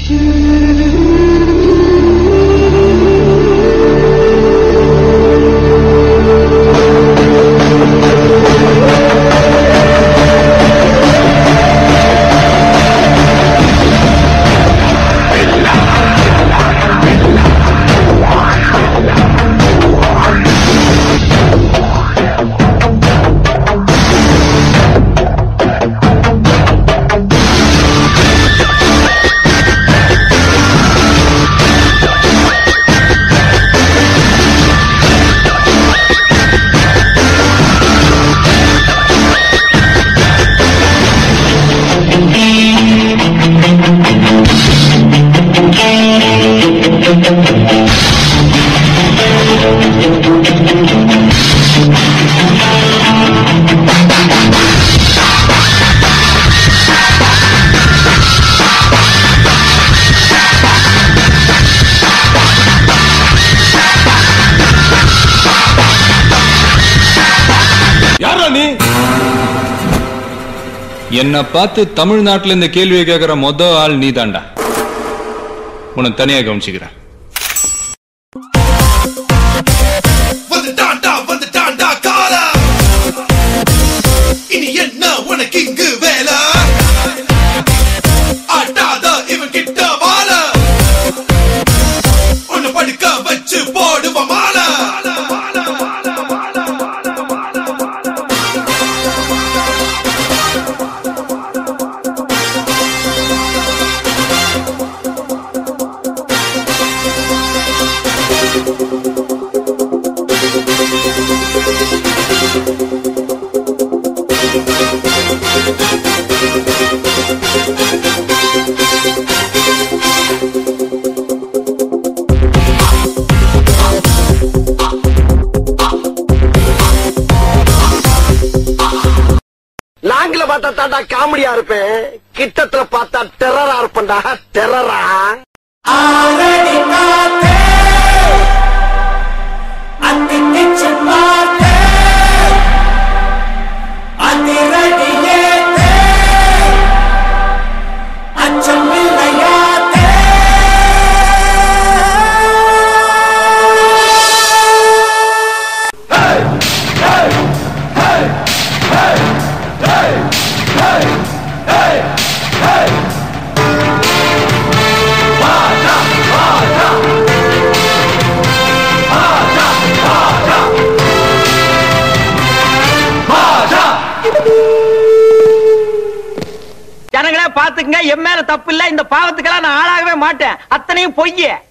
யாரா நீ என்ன பார்த்து தமிழ்நாட்டுல இந்த கேள்வியை கேட்கிற மொத ஆள் நீ தாண்டா உன்னை தனியா கவனிச்சுக்கிறேன் வந்துட்டான்டா வந்துட்டான்டா காலா இனி என்ன உனக்கு இங்கு வேலை ஆட்டாத இவன் கிட்ட வாழ உன்னை படுக்க வச்சு போடுவ மாலை லாங்கில பார்த்தா தாண்டா காமெடியா இருப்பேன் கிட்டத்துல பார்த்தா டெரரா இருப்பேன்டா டெரரா ஜனங்களே பாத்துக்கங்க என் மேல தப்பு இல்ல இந்த பாவத்துக்கெல்லாம் நான் ஆளாகவே மாட்டேன் அத்தனையும் பொய்ய